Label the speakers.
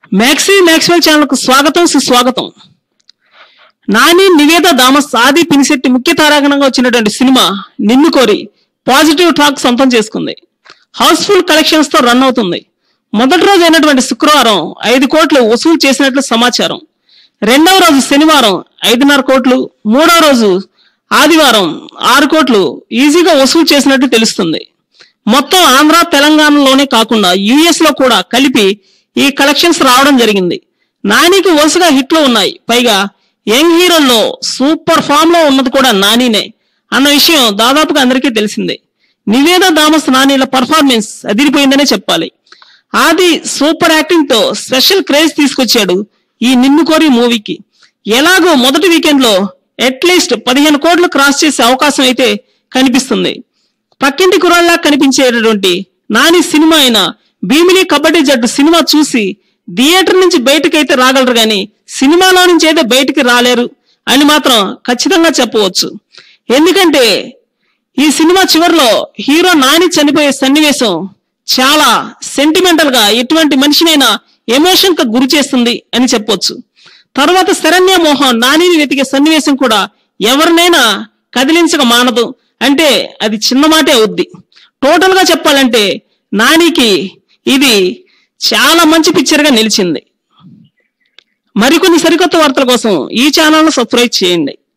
Speaker 1: maxi Maxwell channel కు స్వాగతం సుస్వాగతం నాని నివేద దామస్ ఆది పినిశెట్టి ముఖ్య తారాగణంగా వచ్చినటువంటి సినిమా నిన్ను కోరి పాజిటివ్ టాక్ సొంతం చేసుకుంది హౌస్ఫుల్ కలెక్షన్స్ తో రన్ అవుతుంది మొదటి రోజు అయినటువంటి శుక్రవారం ఐదు కోట్లు వసూలు చేసినట్లు సమాచారం రెండవ రోజు శనివారం ఐదున్నర కోట్లు మూడవ రోజు ఆదివారం ఆరు కోట్లు ఈజీగా వసూలు చేసినట్లు తెలుస్తుంది మొత్తం ఆంధ్ర తెలంగాణలోనే కాకుండా యుఎస్ లో కూడా కలిపి ఈ కలెక్షన్స్ రావడం జరిగింది నానికి వరుసగా హిట్లు ఉన్నాయి పైగా యంగ్ హీరోల్లో సూపర్ ఫామ్ లో ఉన్నది కూడా నానినే అన్న విషయం దాదాపుగా అందరికీ తెలిసిందే నివేద దామస్ నానిల పర్ఫార్మెన్స్ అదిరిపోయిందనే చెప్పాలి ఆది సూపర్ యాక్టింగ్ తో స్పెషల్ క్రేజ్ తీసుకొచ్చాడు ఈ నిన్ను కోరి మూవీకి ఎలాగో మొదటి వీకెండ్ లో అట్లీస్ట్ పదిహేను కోట్లు క్రాస్ చేసే అవకాశం అయితే కనిపిస్తుంది పక్కింటి కురాల్లా కనిపించేటటువంటి నాని సినిమా అయిన భీమిలి కబడ్డీ జట్టు సినిమా చూసి థియేటర్ నుంచి బయటకైతే రాగలరు గాని సినిమాలో నుంచి అయితే బయటికి రాలేరు అని మాత్రం ఖచ్చితంగా చెప్పవచ్చు ఎందుకంటే ఈ సినిమా చివరిలో హీరో నాని చనిపోయే సన్నివేశం చాలా సెంటిమెంటల్ గా ఎటువంటి మనిషినైనా ఎమోషన్ కు గురి చేస్తుంది అని చెప్పొచ్చు తర్వాత శరణ్య మోహన్ నానిని వెతికే సన్నివేశం కూడా ఎవరినైనా కదిలించక మానదు అంటే అది చిన్న మాటే అవుద్ది టోటల్ గా చెప్పాలంటే నానికి ఇది చాలా మంచి పిక్చర్ గా నిలిచింది మరికొన్ని సరికొత్త వార్తల కోసం ఈ ఛానల్ సబ్స్క్రైబ్ చేయండి